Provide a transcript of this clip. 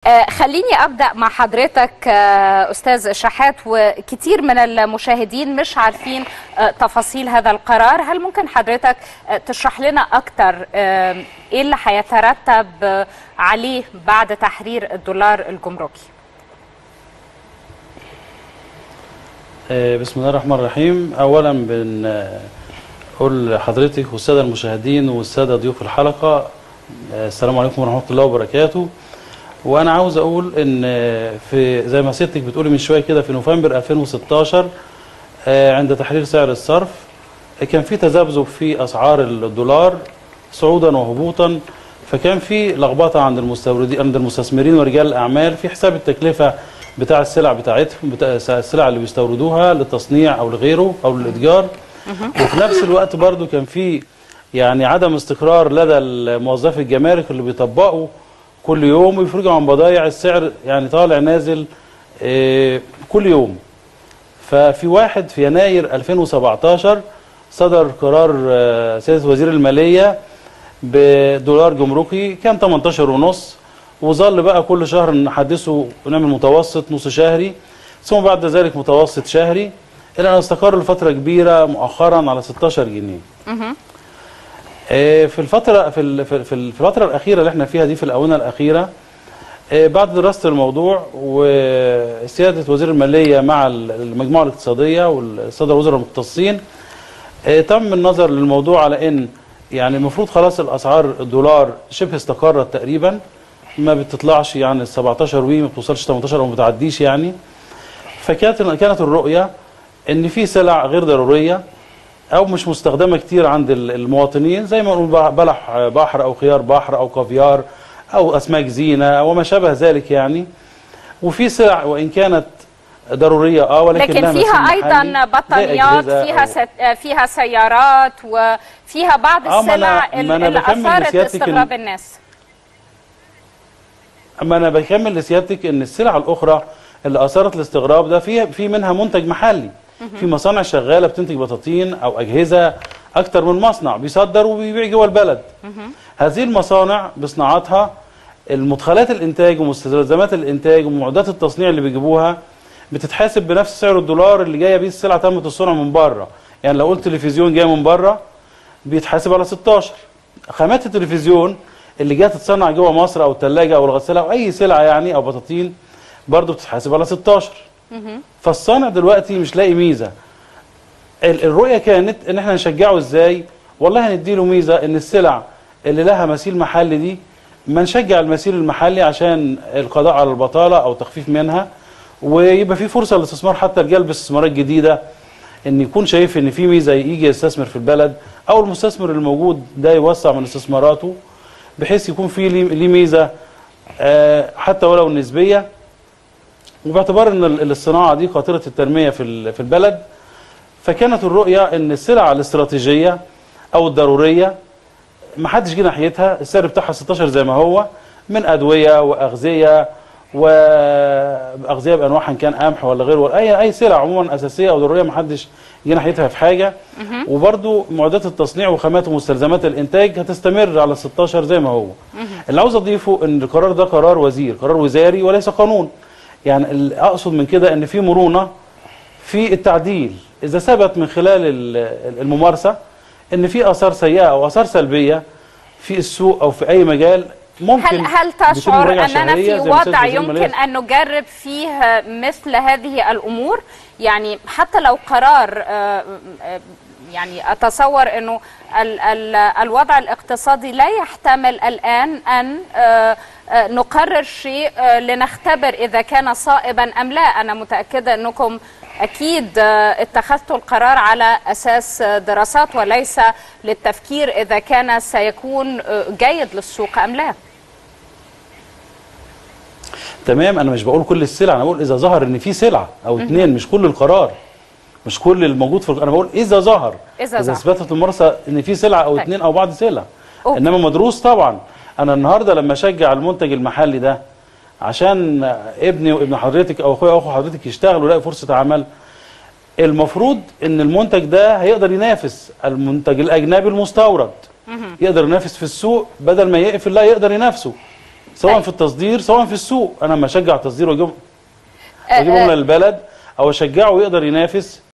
آه، خليني ابدا مع حضرتك آه، استاذ شحات وكتير من المشاهدين مش عارفين آه، تفاصيل هذا القرار هل ممكن حضرتك آه، تشرح لنا اكتر آه، ايه اللي هيترتب آه، عليه بعد تحرير الدولار الجمركي آه، بسم الله الرحمن الرحيم اولا بنقول لحضرتك والساده المشاهدين والساده ضيوف الحلقه آه، السلام عليكم ورحمه الله وبركاته وانا عاوز اقول ان آه، في زي ما سيادتك بتقولي من شويه كده في نوفمبر 2016 آه، عند تحرير سعر الصرف آه، كان في تذبذب في اسعار الدولار صعودا وهبوطا فكان في لخبطه عند المستوردين عند المستثمرين ورجال الاعمال في حساب التكلفه بتاع السلع بتاعتهم بتاع السلع اللي بيستوردوها للتصنيع او لغيره او للاتجار وفي نفس الوقت برضو كان في يعني عدم استقرار لدى موظفي الجمارك اللي بيطبقوا كل يوم ويفرجوا عن بضايع السعر يعني طالع نازل آه، كل يوم ففي واحد في يناير 2017 صدر قرار آه، سيادة وزير المالية بدولار جمركي كان 18 ونص وظل بقى كل شهر نحدثه ونعمل متوسط نص شهري ثم بعد ذلك متوسط شهري الى ان استقر لفتره كبيره مؤخرا على 16 جنيه. آه، في الفتره في ال- في في الفتره الاخيره اللي احنا فيها دي في الاونه الاخيره آه، بعد دراسه الموضوع وسياده وزير الماليه مع ال- المجموعه الاقتصاديه والساده الوزراء المختصين آه، تم النظر للموضوع على ان يعني المفروض خلاص الاسعار الدولار شبه استقرت تقريبا ما بتطلعش يعني ال 17 وي ما بتوصلش 18 او ما بتعديش يعني فكانت كانت الرؤيه ان في سلع غير ضروريه او مش مستخدمه كتير عند ال- المواطنين زي ما نقول بلح بحر او خيار بحر او كافيار او اسماك زينه وما شابه ذلك يعني وفي سلع وان كانت ضروريه اه ولكن لكن لها مثيل فيها محلي ايضا زي بطانيات أجهزة فيها أو- ست... آه، فيها سيارات وفيها بعض آه، ما أنا- السلع ما اللي أنا اللي بكمل اثارت لسيادتك إن- استغراب الناس اما انا بكمل لسيادتك ان السلع الاخرى اللي اثارت الاستغراب ده في في منها منتج محلي في مصانع شغاله بتنتج بطاطين او اجهزه اكتر من مصنع بيصدر وبيبيع جوه البلد هذه المصانع بصناعاتها المدخلات الانتاج ومستلزمات الانتاج ومعدات التصنيع اللي بيجيبوها بتتحاسب بنفس سعر الدولار اللي جايه بيه السلعه تمت الصنع من بره يعني لو قلت تلفزيون جاي من بره بيتحاسب على 16 خامات التلفزيون اللي جايه تتصنع جوه مصر او الثلاجه او الغساله او اي سلعه يعني او بطاطين برضه بتتحاسب على 16 فالصانع دلوقتي مش لاقي ميزه ال- الرؤيه كانت ان احنا نشجعه ازاي والله هنديله ميزه ان السلع اللي لها مثيل محلي دي ما نشجع المثيل المحلي عشان القضاء على البطاله او تخفيف منها ويبقى في فرصه للاستثمار حتى لجلب استثمارات جديده ان يكون شايف ان في ميزه يجي يستثمر في البلد او المستثمر الموجود ده يوسع من استثماراته بحيث يكون في ليه ليه ميزه آه، حتى ولو نسبيه وباعتبار ان ال- الصناعه دي قاطره التنميه في ال- في البلد فكانت الرؤيه ان السلع الاستراتيجيه او الضروريه ما حدش جه ناحيتها السعر بتاعها 16 زي ما هو من ادويه واغذيه واغذيه بانواعها إن كان قمح ولا غيره ولا اي اي سلع عموما اساسيه او ضروريه ما حدش جه ناحيتها في حاجه وبرده معدات التصنيع وخامات ومستلزمات الانتاج هتستمر على 16 زي ما هو اللي عاوز اضيفه ان القرار ده قرار وزير قرار وزاري وليس قانون يعني ال- اقصد من كده ان في مرونه في التعديل اذا ثبت من خلال ال- الممارسه ان في اثار سيئه او اثار سلبيه في السوق او في اي مجال ممكن هل هل بتم تشعر مراجعة اننا شهرية في زي ما سيادة وضع وزير المالية يمكن ان نجرب فيه مثل هذه الامور يعني حتى لو قرار آه، آه، يعني اتصور انه ال ال الوضع الاقتصادي لا يحتمل الان ان آه، آه، نقرر شيء آه، لنختبر اذا كان صائبا ام لا انا متاكده انكم اكيد آه، اتخذتوا القرار على اساس آه، دراسات وليس للتفكير اذا كان سيكون آه، جيد للسوق ام لا تمام انا مش بقول كل السلع انا بقول اذا ظهر ان في سلعه او اتنين مش كل القرار مش كل الموجود في الق- انا بقول اذا ظهر إذا ظهر. اثبتت الممارسه ان في سلعه او طيب. اتنين او بعض سلع أوكي. انما مدروس طبعا انا النهارده لما اشجع المنتج المحلي ده عشان ابني وابن حضرتك او اخويا واخو حضرتك يشتغلوا ويلاقي فرصه عمل المفروض ان المنتج ده هيقدر ينافس المنتج الاجنبي المستورد يقدر ينافس في السوق بدل ما يقفل لا يقدر ينافسه سواء طيب. في التصدير سواء في السوق انا لما اشجع التصدير واجيب آه، واجيبهم آه. من البلد او اشجعه يقدر ينافس